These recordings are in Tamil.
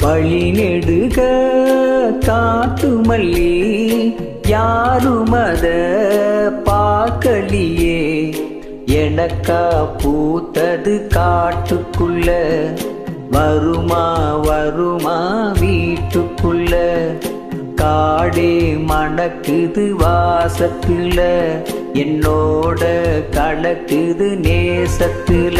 வழி நெடுக காட்டு மல்லி யாரும் அத பார்க்கலியே எனக்கா பூத்தது காட்டுக்குள்ள வருமா வருமா வீட்டுக்குள்ள காடே மணக்குது வாசத்துல என்னோட கலக்குது நேசத்துல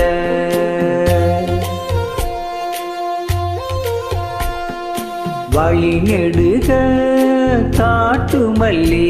வழி நெடுக காட்டு மல்லி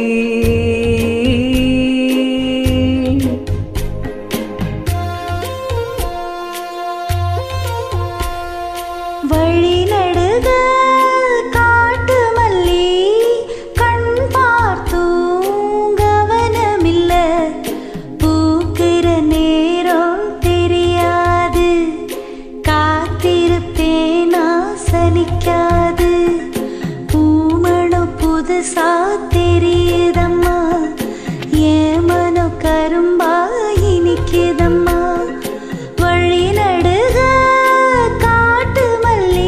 வழி நடுக காட்டு மல்லி கண் பார்த்தும் கவனமில்ல பூக்கிற நேரம் தெரியாது காத்திருப்பேனா சலிக்காது பூமணம் புதுசா தெரியுதம்மா ஏன் மனம் கரும்பா இனிக்குதம்மா வழி நடுக காட்டு மல்லி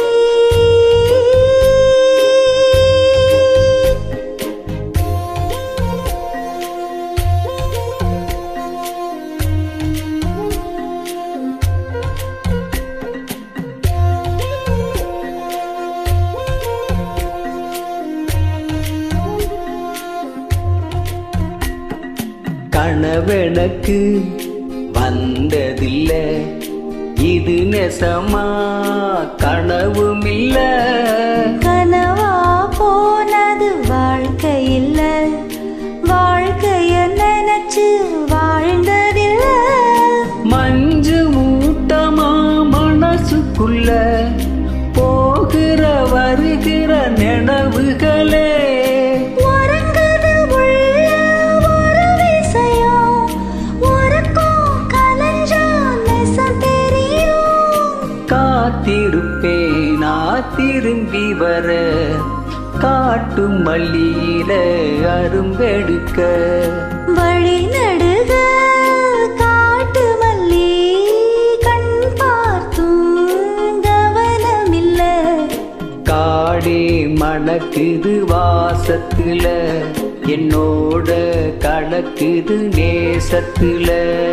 கனவெனக்கு வந்ததில்ல இது நெசமா கனவும் இல்ல கனவா போனது வாழ்க்கை இல்ல வாழ்க்கைய நினைச்சு வாழ்ந்ததில்ல மஞ்சு மூட்டமா மனசுக்குள்ள போகிற வருகிற நினைவுகளே உறங்குது உள்ள ஒரு விஷயம் உறக்கம் கலஞ்சா நெசம் தெரியும் காத்திருப்பேனா திரும்பி வர காட்டு மல்லியில அரும்பெடுக்க வழி நடுக காட்டு மல்லி கண் பார்த்தும் கவனமில்ல காடே மணக்குது வாசத்துல என்னோட கலக்குது நேசத்துல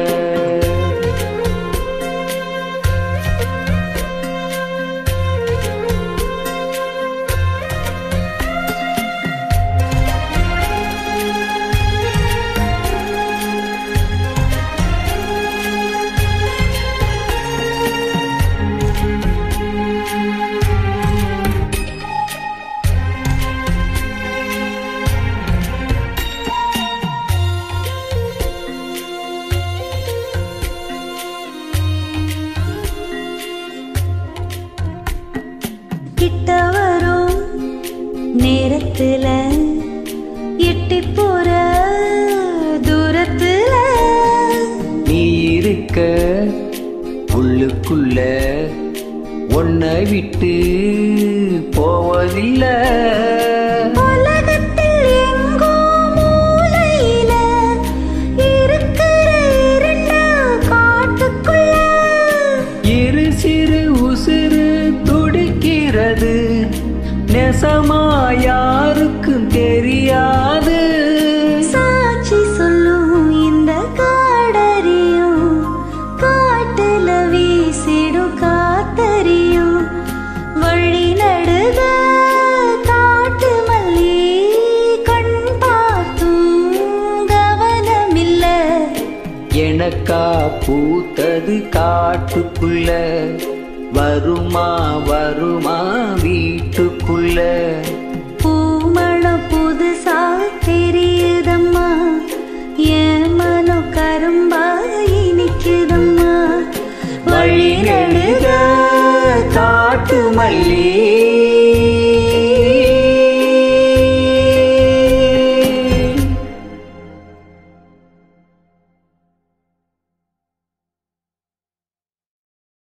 கிட்ட வரும் நேரத்துல எட்டி போற தூரத்துல நீ இருக்க உள்ளுக்குள்ள உன்னை விட்டு போவதில்லை உலகத்தில் எங்கோ மூலையில இருக்கிற இருண்ட காட்டுக்குள்ள இரு சிறு உசிறு துடிக்கிறது நெசமா யாருக்கும் தெரியாது சாட்சி சொல்லும் இந்த காடறியும் காட்டுல வீசிடும் காத்தறியும் வழி நடுக காட்டு மல்லி கண் பார்த்தும் கவனமில்ல எனக்கா பூத்தது காட்டுக்குள்ள வருமா வருமா வீட்டுக்குள்ள